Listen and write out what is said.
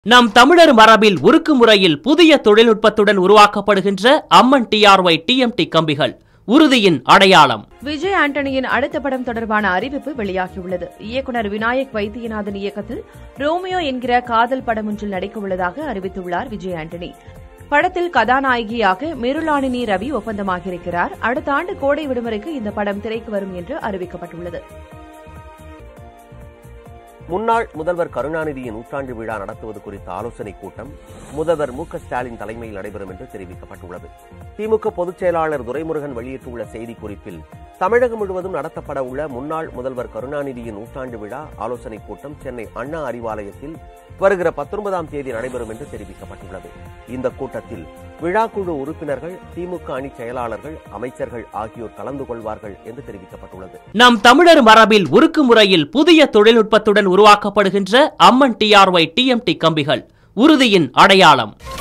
நம் தமிழர் மரபில் உருக்கு முறையில் புதிய தொழில்நுட்பத்துடன் உருவாக்கப்படுகின்ற அம்மன் டிஆர்ஒய் டிஎம்டி கம்பிகள் உறுதியின் அடையாளம் விஜய் ஆண்டனியின் அடுத்த படம் தொடர்பான அறிவிப்பு வெளியாகியுள்ளது இயக்குனர் விநாயக் வைத்தியநாதன் இயக்கத்தில் ரோமியோ என்கிற காதல் படம் ஒன்றில் நடிக்க உள்ளதாக அறிவித்துள்ளார் விஜய் ஆண்டனி படத்தில் கதாநாயகியாக மிருளானினி ரவி ஒப்பந்தமாகியிருக்கிறார் அடுத்த ஆண்டு கோடை விடுமுறைக்கு இந்த படம் திரைக்கு வரும் என்று அறிவிக்கப்பட்டுள்ளது முன்னாள் முதல்வர் கருணாநிதியின் நூற்றாண்டு விழா நடத்துவது குறித்த ஆலோசனைக் கூட்டம் முதல்வர் மு க ஸ்டாலின் தலைமையில் நடைபெறும் என்று தெரிவிக்கப்பட்டுள்ளது திமுக பொதுச் செயலாளர் துரைமுருகன் வெளியிட்டுள்ள செய்திக்குறிப்பில் தமிழகம் முழுவதும் நடத்தப்பட உள்ள முன்னாள் முதல்வர் கருணாநிதியின் நூற்றாண்டு விழா ஆலோசனைக் கூட்டம் சென்னை அண்ணா அறிவாலயத்தில் வருகிற பத்தொன்பதாம் தேதி நடைபெறும் என்று தெரிவிக்கப்பட்டுள்ளது இந்த கூட்டத்தில் விழாக்குழு உறுப்பினர்கள் திமுக அணி செயலாளர்கள் அமைச்சர்கள் ஆகியோர் கலந்து கொள்வார்கள் என்று தெரிவிக்கப்பட்டுள்ளது நம் தமிழர் மரபில் உருக்கு முறையில் புதிய தொழில்நுட்பத்துடன் உருவாக்கப்படுகின்ற அம்மன் டிஆர்ஒய் டிஎம்டி கம்பிகள் உறுதியின் அடையாளம்